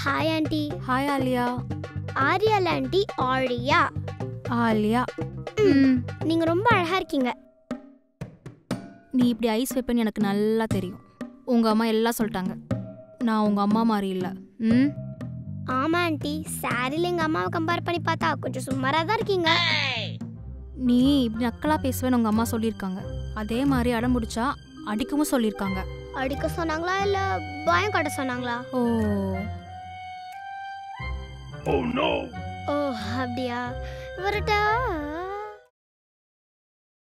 hi aunty hi Alia ஆரியால aunty Azhiya Alia ம் நீங்க ரொம்ப அழகா இருக்கீங்க நீ இப்படி ஐஸ் வைப்பேன்னு எனக்கு நல்லா தெரியும் உங்கள் அம்மா எல்லாம் சொல்லிட்டாங்க நான் உங்கள் அம்மா மாதிரி இல்லை ம் ஆமா ஆண்டி சாரில எங்க அம்மாவை கம்பேர் பண்ணி பார்த்தா கொஞ்சம் சுமாரா தான் இருக்கீங்க நீ இப்படி நக்கலாக பேசுவேன்னு உங்கள் அம்மா சொல்லியிருக்காங்க அதே மாதிரி அடம் பிடிச்சா அடிக்கவும் சொல்லியிருக்காங்க அடிக்க சொன்னாங்களா இல்ல பயம் காட்ட சொன்னாங்களா ஓ ஓ அப்படியா வரட்டா